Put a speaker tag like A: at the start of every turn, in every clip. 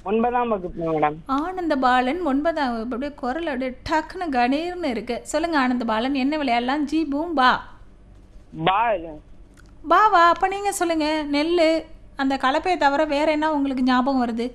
A: ஒன்பதாம் வகுப்பு மேடம்
B: ஆனந்த பாலன் ஒன்பதாம் வகுப்பு. அப்படியே குரல் அப்படியே டக்குன்னு கணீர்னு இருக்கு சொல்லுங்க ஆனந்த பாலன் என்ன விளையாடலாம் ஜி பூம் பா
A: பா
B: பா வா அப்போ நீங்கள் சொல்லுங்க நெல் அந்த கலப்பையை தவிர வேற என்ன உங்களுக்கு ஞாபகம் வருது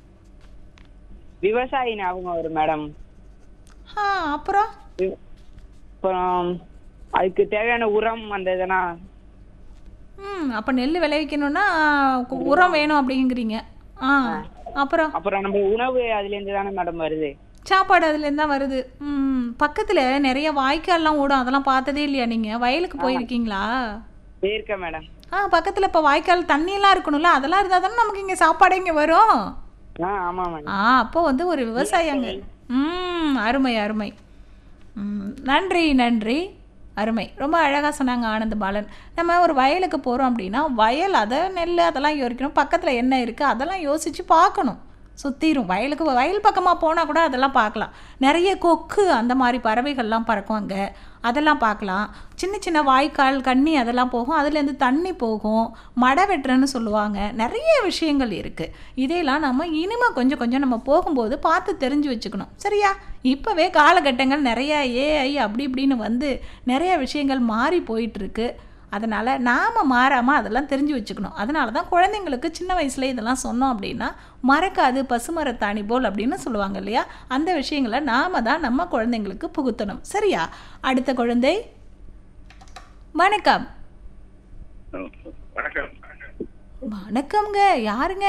A: விவசாயி ஞாபகம் வரும் மேடம்
B: ஆ அப்புறம்
A: வி- அப்புறம் அதுக்கு தேவையான உரம் அந்த இதெல்லாம்
B: ம் அப்போ நெல் விளைவிக்கணும்னா கு- உரம் வேணும் அப்படிங்கிறீங்க ஆ அப்புறம்
A: அப்புறம் நம்ம உணவு அதுல இருந்து தானே மேடம் வருது
B: சாப்பாடு அதுலேருந்து தான் வருது ம் பக்கத்தில் நிறைய வாய்க்கால்லாம் ஓடும் அதெல்லாம் பார்த்ததே இல்லையா நீங்கள் வயலுக்கு போயிருக்கீங்களா
A: இருக்க மேடம்
B: ஆ பக்கத்தில் இப்போ வாய்க்கால் தண்ணியெல்லாம் இருக்கணும்ல அதெல்லாம் இருந்தால் தானே நமக்கு இங்கே சாப்பாடு இங்கே வரும்
A: ஆ ஆமா மேடம்
B: ஆ அப்போ வந்து ஒரு விவசாயங்க ம் அருமை அருமை ம், நன்றி நன்றி அருமை ரொம்ப அழகாக சொன்னாங்க ஆனந்த பாலன் நம்ம ஒரு வயலுக்கு போகிறோம் அப்படின்னா வயல் அதை நெல் அதெல்லாம் யோசிக்கணும் பக்கத்தில் என்ன இருக்குது அதெல்லாம் யோசித்து பார்க்கணும் சுற்றிரும் வயலுக்கு வயல் பக்கமாக போனால் கூட அதெல்லாம் பார்க்கலாம் நிறைய கொக்கு அந்த மாதிரி பறவைகள்லாம் பறக்கும் அங்கே அதெல்லாம் பார்க்கலாம் சின்ன சின்ன வாய்க்கால் கண்ணி அதெல்லாம் போகும் அதுலேருந்து தண்ணி போகும் மடை வெட்டுறன்னு சொல்லுவாங்க நிறைய விஷயங்கள் இருக்குது இதையெல்லாம் நம்ம இனிமே கொஞ்சம் கொஞ்சம் நம்ம போகும்போது பார்த்து தெரிஞ்சு வச்சுக்கணும் சரியா இப்போவே காலகட்டங்கள் நிறைய ஏஐ அப்படி இப்படின்னு வந்து நிறைய விஷயங்கள் மாறி போயிட்டுருக்கு அதனால் நாம் மாறாமல் அதெல்லாம் தெரிஞ்சு வச்சுக்கணும் அதனால தான் குழந்தைங்களுக்கு சின்ன வயசுல இதெல்லாம் சொன்னோம் அப்படின்னா மறக்காது பசுமரத்தாணி போல் அப்படின்னு சொல்லுவாங்க இல்லையா அந்த விஷயங்களை நாம தான் நம்ம குழந்தைங்களுக்கு புகுத்தணும் சரியா அடுத்த குழந்தை வணக்கம்
C: வணக்கம்
B: வணக்கம்ங்க யாருங்க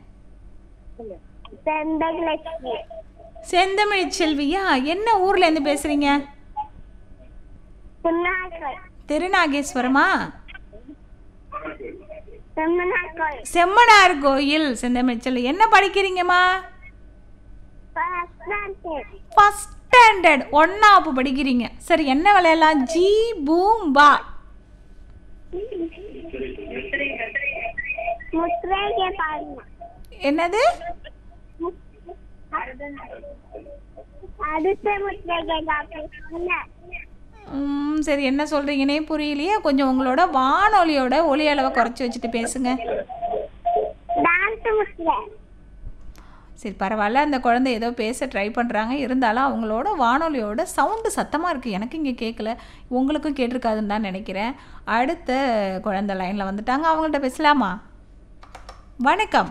D: செந்தலட்சுமி
B: செந்தமிழ் செல்வியா என்ன ஊர்ல இருந்து பேசுறீங்க
D: புன்னாக்கல்
B: திருநாகேஸ்வரமா
D: செம்மனாக்கல்
B: செம்மனார் கோயில் செந்தமிழ் செல்வி என்ன படிக்கிறீங்கம்மா ஃபர்ஸ்ட் ஸ்டாண்டர்ட் ஒன்னாப்பு படிக்கிறீங்க சரி என்ன விளையாடலாம் ஜி பூம் பா
D: முத்திரைக்கு பாருங்க
B: என்னது
D: அடுத்த முத்திரைக்கு டாக்டர் சொன்னேன்
B: ம், சரி என்ன சொல்றீங்கன்னே புரியலையே கொஞ்சம் உங்களோட வானொலியோட ஒலி அளவை குறைச்சி வச்சுட்டு பேசுங்க
D: டான்ஸ் முத்திரை
B: சரி பரவாயில்ல அந்த குழந்தை ஏதோ பேச ட்ரை பண்ணுறாங்க இருந்தாலும் அவங்களோட வானொலியோட சவுண்டு சத்தமாக இருக்குது எனக்கு இங்கே கேட்கல உங்களுக்கும் கேட்டிருக்காதுன்னு தான் நினைக்கிறேன் அடுத்த குழந்தை லைனில் வந்துட்டாங்க அவங்கள்ட்ட பேசலாமா வணக்கம்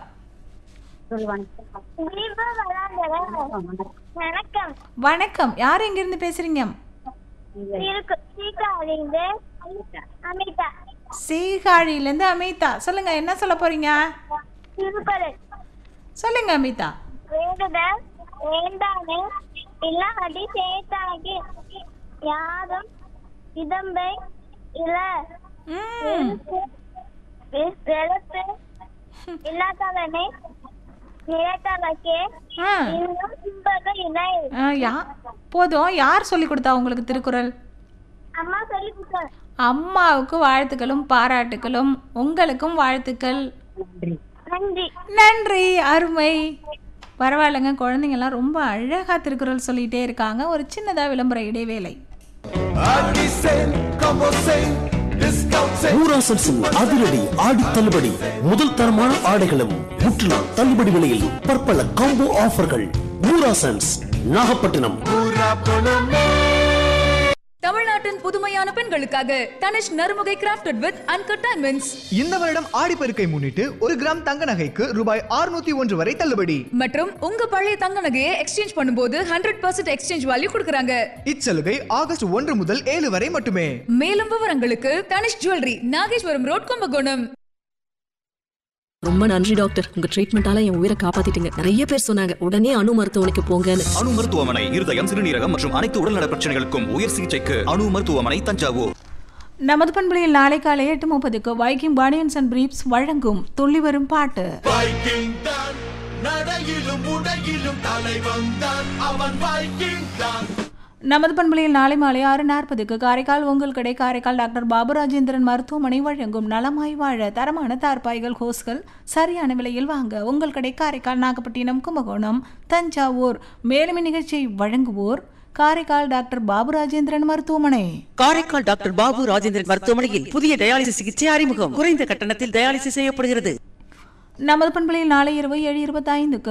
D: தீபா விளாண்டுற வணக்கம்
B: வணக்கம் யார் இங்கேருந்து பேசுகிறீங்க
D: இருக்கு சீக்காவிலிருந்து அமிதா
B: சீர்காழியிலேருந்து அமிதா சொல்லுங்கள் என்ன சொல்ல போகிறீங்க
D: திருக்குறள்
B: சொல்லுங்க அமிதா
D: வேண்டுத வேண்டாமே இல்லாடி சேத்தாகி யாரும் இதம்பை இல
B: ம்
D: வெளுப்பு இல்லாதவனை நிலைத்தவக்கே
B: ஆ
D: இன்னும் துன்பக இணை
B: ஆ, யா போதும் யார் சொல்லி கொடுத்தா உங்களுக்கு திருக்குறள்
D: அம்மா சொல்லி கொடுத்தாங்க
B: அம்மாவுக்கு வாழ்த்துக்களும் பாராட்டுக்களும் உங்களுக்கும் வாழ்த்துக்கள்
D: நன்றி
B: நன்றி அருமை பரவாயில்லைங்க குழந்தைங்கெல்லாம் ரொம்ப அழகாக திருக்குறள் சொல்லிகிட்டே இருக்காங்க ஒரு சின்னதாக விளம்பர இடைவேளை
E: ஊராசன்ஸின் அதிரடி ஆடி தள்ளுபடி முதல் தரமான ஆடைகளும் முற்றிலும் தள்ளுபடி விலையில் பற்பல காம்போ ஆஃபர்கள் ஊராசன்ஸ் நாகப்பட்டினம்
F: தமிழ்நாட்டின் புதுமையான பெண்களுக்காக Tanishq Narumugai crafted with uncut diamonds
G: இந்த வருடம் ஆடிப்பெருக்கை முன்னிட்டு ஒரு கிராம் தங்க நகைக்கு ரூபாய் 601 ஒன்று வரை தள்ளுபடி
F: மற்றும் உங்க பழைய தங்க நகையை எக்ஸ்சேஞ்ச் பண்ணும்போது ஹண்ட்ரட் பர்சன்ட் எக்ஸ்சேஞ்ச் வேல்யூ கொடுக்குறாங்க
G: இச்சலுகை ஆகஸ்ட் ஒன்று முதல் ஏழு வரை மட்டுமே
F: மேலும் விவரங்களுக்கு தனிஷ் ஜுவல்லரி நாகேஸ்வரம் ரோட் கும்பகோணம்
H: ரொம்ப நன்றி டாக்டர் உங்க ட்ரீட்மெண்டால என் உயிரை காப்பாத்திட்டீங்க நிறைய பேர் சொன்னாங்க உடனே அணு மருத்துவமனைக்கு போங்கன்னு
I: அணு மருத்துவமனை இருதயம் சிறுநீரகம் மற்றும் அனைத்து உடல்நல பிரச்சனைகளுக்கும் உயர் சிகிச்சைக்கு அணு மருத்துவமனை தஞ்சாவூர்
B: நமது பண்புகளில் நாளை காலை எட்டு முப்பதுக்கு வைக்கிங் பாடியன்ஸ் அண்ட் பிரீப்ஸ் வழங்கும் துள்ளி வரும் பாட்டு நமது பண்புகளில் நாளை மாலை ஆறு நாற்பதுக்கு காரைக்கால் உங்கள் கடை காரைக்கால் டாக்டர் பாபு ராஜேந்திரன் மருத்துவமனை வழங்கும் நலமாய் வாழ தரமான தார்பாய்கள் ஹோஸ்கள் சரியான விலையில் வாங்க உங்கள் கடை காரைக்கால் நாகப்பட்டினம் கும்பகோணம் தஞ்சாவூர் மேலும் இந்நிகழ்ச்சியை வழங்குவோர் காரைக்கால் டாக்டர் பாபு ராஜேந்திரன் மருத்துவமனை
J: காரைக்கால் டாக்டர் பாபு ராஜேந்திரன் மருத்துவமனையில் புதிய டயாலிசிஸ் சிகிச்சை அறிமுகம் குறைந்த கட்டணத்தில் டயாலிசிஸ் செய்யப்படுகிறது
B: நமது பண்புகளில் நாளை இரவு ஏழு இருபத்தைந்துக்கு